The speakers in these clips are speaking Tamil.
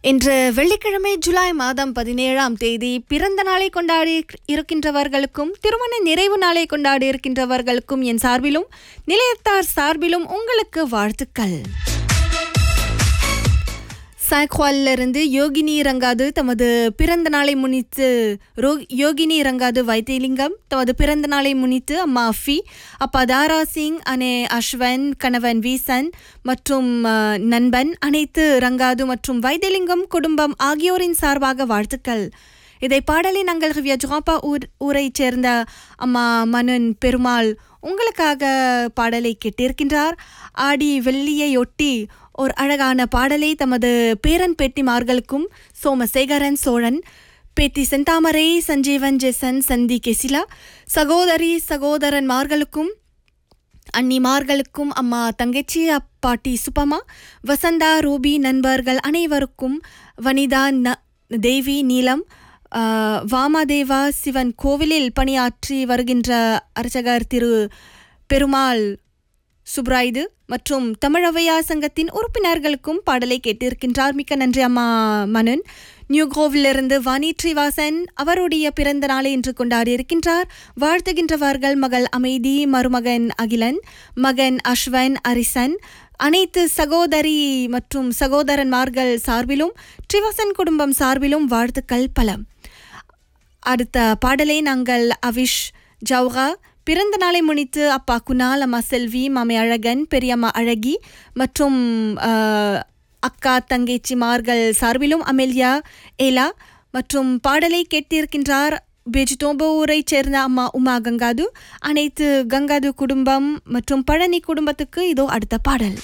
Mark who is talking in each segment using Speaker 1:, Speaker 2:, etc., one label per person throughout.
Speaker 1: இன்று வெள்ளிக்கிழமை ஜூலை மாதம் பதினேழாம் தேதி பிறந்த நாளை கொண்டாடி இருக்கின்றவர்களுக்கும் திருமண நிறைவு நாளை கொண்டாடி இருக்கின்றவர்களுக்கும் என் சார்பிலும் நிலையத்தார் சார்பிலும் உங்களுக்கு வாழ்த்துக்கள் சாய்க்வாலிலிருந்து யோகினி ரங்காது தமது பிறந்த நாளை முன்னிட்டு ரோ- யோகினி ரங்காது வைத்தியலிங்கம் தமது பிறந்த நாளை முன்னிட்டு அம்மா அஃபி அப்பா தாரா சிங் அனே அஸ்வன் கணவன் வீசன் மற்றும் அஹ், நண்பன் அனைத்து ரங்காது மற்றும் வைத்தியலிங்கம் குடும்பம் ஆகியோரின் சார்பாக வாழ்த்துக்கள் இதை பாடலை நாங்கள் ஹிவ்யா ஜோப்பா ஊர் ஊரைச் சேர்ந்த அம்மா மனன் பெருமாள் உங்களுக்காக பாடலை கேட்டிருக்கின்றார் ஆடி வெள்ளியையொட்டி ஒரு அழகான பாடலை தமது பேரன் பேட்டிமார்களுக்கும் சோமசேகரன் சோழன் பேத்தி செந்தாமரை சஞ்சீவன் ஜெசன் சந்தி கெசிலா சகோதரி சகோதரன்மார்களுக்கும் அன்னிமார்களுக்கும் அம்மா தங்கச்சி அப்பாட்டி சுப்பம்மா வசந்தா ரூபி நண்பர்கள் அனைவருக்கும் வனிதா ந தேவி நீலம் ஆ, வாமதேவா சிவன் கோவிலில் பணியாற்றி வருகின்ற அர்ச்சகர் திரு பெருமாள் சுப்ராய்து மற்றும் தமிழவையா சங்கத்தின் உறுப்பினர்களுக்கும் பாடலை கேட்டிருக்கின்றார் மிக்க நன்றி அம்மா மனன் நியூ கோவிலிருந்து வாணி ஸ்ரீவாசன் அவருடைய பிறந்த நாளை இன்று கொண்டாடி இருக்கின்றார் வாழ்த்துகின்றவர்கள் மகள் அமைதி மருமகன் அகிலன் மகன் அஸ்வன் அரிசன் அனைத்து சகோதரி மற்றும் சகோதரன்மார்கள் சார்பிலும் ஸ்ரீவாசன் குடும்பம் சார்பிலும் வாழ்த்துக்கள் பலம் அடுத்த பாடலை நாங்கள் அவிஷ் ஜவுகா பிறந்த நாளை முன்னிட்டு அப்பா குணால் அம்மா செல்வி மாமை அழகன் பெரியம்மா அழகி மற்றும் அஹ், அக்கா தங்கச்சிமார்கள் சார்பிலும் அமெல்யா ஏலா மற்றும் பாடலை கேட்டிருக்கின்றார் பெஜிடோம்போ ஊரைச் சேர்ந்த அம்மா உமா கங்காது அனைத்து கங்காது குடும்பம் மற்றும் பழனி குடும்பத்துக்கு இதோ அடுத்த பாடல்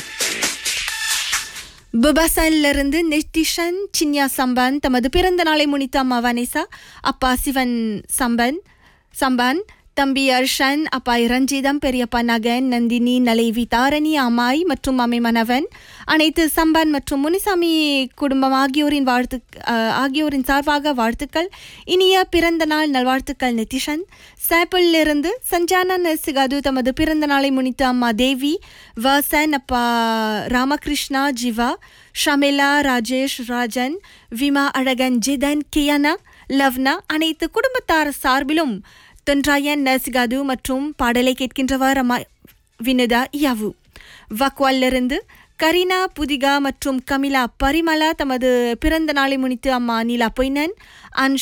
Speaker 1: புபாசனிலிருந்து நெட்டிஷன் சின்யா சம்பன் தமது பிறந்த நாளை முன்னிட்டு அம்மா வனேசா அப்பா சிவன் சம்பன் சம்பன் தம்பி அர்ஷன் அப்பா இரஞ்சிதம் பெரியப்பா நகன் நந்தினி நலைவி தாரணி அம்மாய் மற்றும் அம்மை மனவன் அனைத்து சம்பன் மற்றும் முனிசாமி குடும்பம் ஆகியோரின் வாழ்த்து அஹ், ஆகியோரின் சார்பாக வாழ்த்துக்கள் இனிய பிறந்த நாள் நல்வாழ்த்துக்கள் நிதிஷன் சேப்பிளிலிருந்து சஞ்சானா நெசிகாது தமது பிறந்த நாளை முன்னிட்டு அம்மா தேவி வாசன் அப்பா ராமகிருஷ்ணா ஜிவா ஷமிலா ராஜேஷ் ராஜன் விமா அழகன் ஜிதன் கியானா லவ்னா அனைத்து குடும்பத்தார் சார்பிலும் தொன்றாயன் நர்சிகாது மற்றும் பாடலை கேட்கின்றவர் அம்மா வினுதா யாவு வக்வாலிலிருந்து கரீனா புதிகா மற்றும் கமிலா பரிமலா தமது பிறந்த நாளை முன்னிட்டு அம்மா நீலா பொய்னன் அன்ஷ்